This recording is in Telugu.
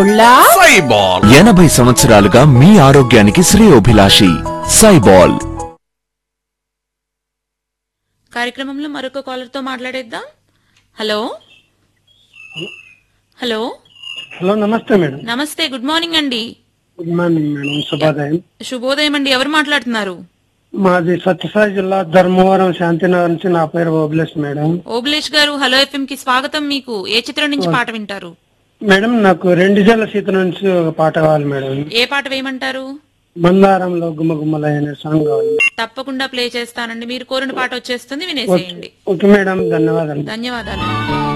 బొళ్ళా సైబాల్ ఎనభై సంవత్సరాలుగా మీ ఆరోగ్యానికి శ్రేయోభిలాషి సైబాల్ కార్యక్రమంలో మరొక కాలర్ తో మాట్లాడేద్దాం హలో హలో హలో నమస్తే మేడం నమస్తే గుడ్ మార్నింగ్ అండి గుడ్ మార్నింగ్ మేడం శుభోదయం శుభోదయం అండి ఎవరు మాట్లాడుతున్నారు మాది సత్యసాయి జిల్లా ధర్మవరం శాంతినగర్ నుంచి నా పేరు ఓబ్లేష్ మేడం ఓబులేష్ గారు హలో ఎఫ్ఎం కి స్వాగతం మీకు ఏ చిత్రం నుంచి పాట వింటారు మేడం నాకు రెండు జల్ల సీత నుంచి ఒక పాట కావాలి మేడం ఏ పాట వేయమంటారు మందారంలో గుమ్మగుమ్మల అనే సాంగ్ కావాలి తప్పకుండా ప్లే చేస్తానండి మీరు కోరిన పాట వచ్చేస్తుంది వినేసేయండి ఓకే మేడం ధన్యవాదాలు ధన్యవాదాలు